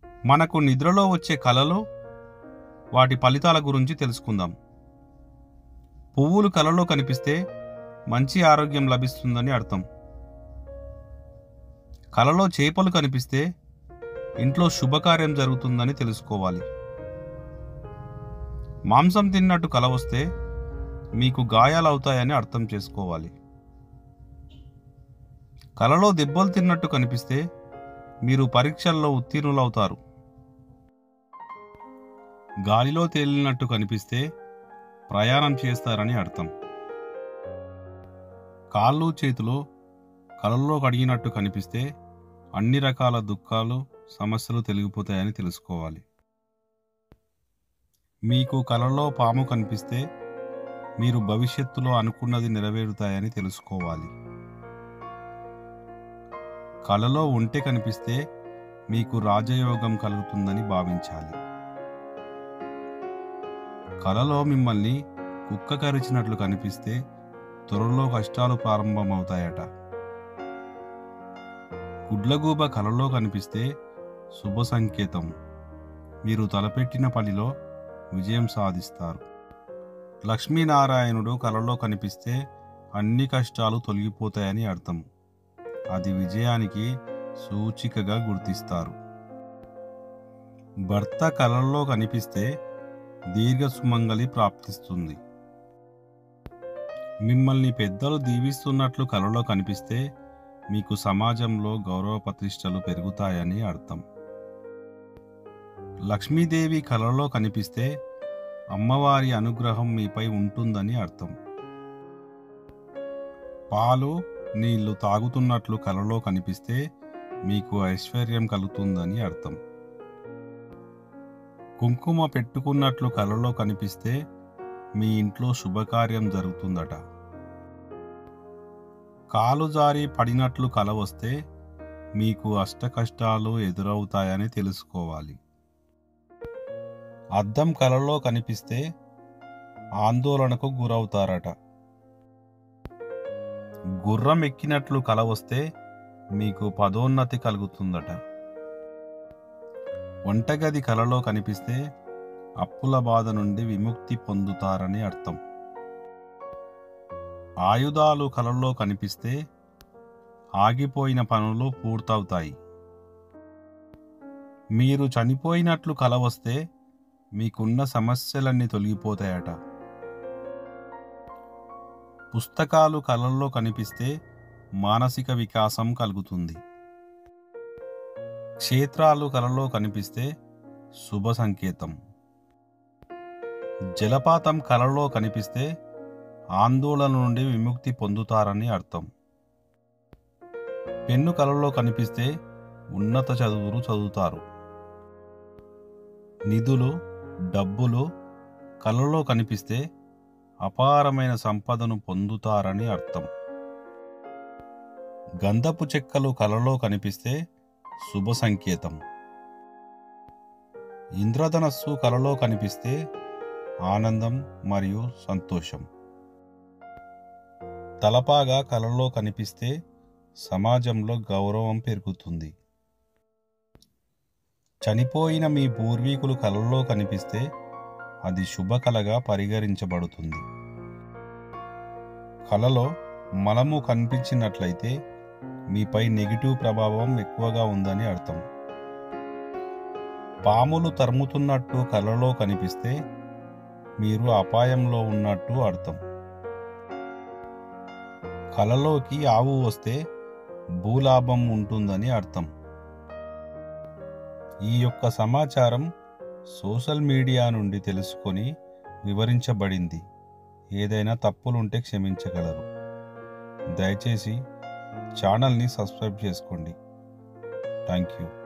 మనకు నిద్రలో వచ్చే కలలు వాటి ఫలితాల గురించి తెలుసుకుందాం పువ్వులు కలలో కనిపిస్తే మంచి ఆరోగ్యం లభిస్తుందని అర్థం కలలో చేపలు కనిపిస్తే ఇంట్లో శుభకార్యం జరుగుతుందని తెలుసుకోవాలి మాంసం తిన్నట్టు కల వస్తే మీకు గాయాలవుతాయని అర్థం చేసుకోవాలి కలలో దెబ్బలు తిన్నట్టు కనిపిస్తే మీరు పరీక్షల్లో ఉత్తీర్ణులవుతారు గాలిలో తేలినట్టు కనిపిస్తే ప్రయాణం చేస్తారని అర్థం కాళ్ళు చేతులు కలల్లో కడిగినట్టు కనిపిస్తే అన్ని రకాల దుఃఖాలు సమస్యలు తెలిగిపోతాయని తెలుసుకోవాలి మీకు కలలో పాము కనిపిస్తే మీరు భవిష్యత్తులో అనుకున్నది నెరవేరుతాయని తెలుసుకోవాలి కలలో ఒంటె కనిపిస్తే మీకు రాజయోగం కలుగుతుందని భావించాలి కలలో మిమ్మల్ని కుక్క కరిచినట్లు కనిపిస్తే త్వరలో కష్టాలు ప్రారంభమవుతాయట గుడ్లగూబ కలలో కనిపిస్తే శుభ సంకేతం మీరు తలపెట్టిన పనిలో విజయం సాధిస్తారు లక్ష్మీనారాయణుడు కలలో కనిపిస్తే అన్ని కష్టాలు తొలగిపోతాయని అర్థం అది విజయానికి సూచికగా గుర్తిస్తారు భర్త కలల్లో కనిపిస్తే దీర్ఘ సుమంగళి ప్రాప్తిస్తుంది మిమ్మల్ని పెద్దలు దీవిస్తున్నట్లు కలలో కనిపిస్తే మీకు సమాజంలో గౌరవ ప్రతిష్టలు పెరుగుతాయని అర్థం లక్ష్మీదేవి కలలో కనిపిస్తే అమ్మవారి అనుగ్రహం మీపై ఉంటుందని అర్థం పాలు నీళ్లు తాగుతున్నట్లు కలలో కనిపిస్తే మీకు ఐశ్వర్యం కలుగుతుందని అర్థం కుంకుమ పెట్టుకున్నట్లు కలలో కనిపిస్తే మీ ఇంట్లో శుభకార్యం జరుగుతుందట కాలు జారి పడినట్లు కల వస్తే మీకు అష్ట కష్టాలు ఎదురవుతాయని తెలుసుకోవాలి అద్దం కలలో కనిపిస్తే ఆందోళనకు గురవుతారట గుర్రం ఎక్కినట్లు కల వస్తే మీకు పదోన్నతి కలుగుతుందట వంటగది కలలో కనిపిస్తే అప్పుల బాధ నుండి విముక్తి పొందుతారని అర్థం ఆయుధాలు కలలో కనిపిస్తే ఆగిపోయిన పనులు పూర్తవుతాయి మీరు చనిపోయినట్లు కల వస్తే మీకున్న సమస్యలన్నీ తొలగిపోతాయట పుస్తకాలు కలల్లో కనిపిస్తే మానసిక వికాసం కలుగుతుంది క్షేత్రాలు కలలో కనిపిస్తే శుభ సంకేతం జలపాతం కలలో కనిపిస్తే ఆందోళన నుండి విముక్తి పొందుతారని అర్థం పెన్ను కలలో కనిపిస్తే ఉన్నత చదువులు చదువుతారు నిధులు డబ్బులు కలలో కనిపిస్తే అపారమైన సంపదను పొందుతారని అర్థం గంధపు చెక్కలు కలలో కనిపిస్తే శుభ సంకేతం ఇంద్రధనస్సు కలలో కనిపిస్తే ఆనందం మరియు సంతోషం తలపాగా కలలో కనిపిస్తే సమాజంలో గౌరవం పెరుగుతుంది చనిపోయిన మీ పూర్వీకులు కలలో కనిపిస్తే అది శుభకళగా పరిగణించబడుతుంది కలలో మలము కనిపించినట్లయితే మీపై నెగిటివ్ ప్రభావం ఎక్కువగా ఉందని అర్థం పాములు తరుముతున్నట్టు కలలో కనిపిస్తే మీరు అపాయంలో ఉన్నట్టు అర్థం కలలోకి ఆవు వస్తే భూలాభం ఉంటుందని అర్థం ఈ యొక్క సమాచారం సోషల్ మీడియా నుండి తెలుసుకొని వివరించబడింది ఏదైనా తప్పులుంటే క్షమించగలరు దయచేసి ఛానల్ని సబ్స్క్రైబ్ చేసుకోండి థ్యాంక్ యూ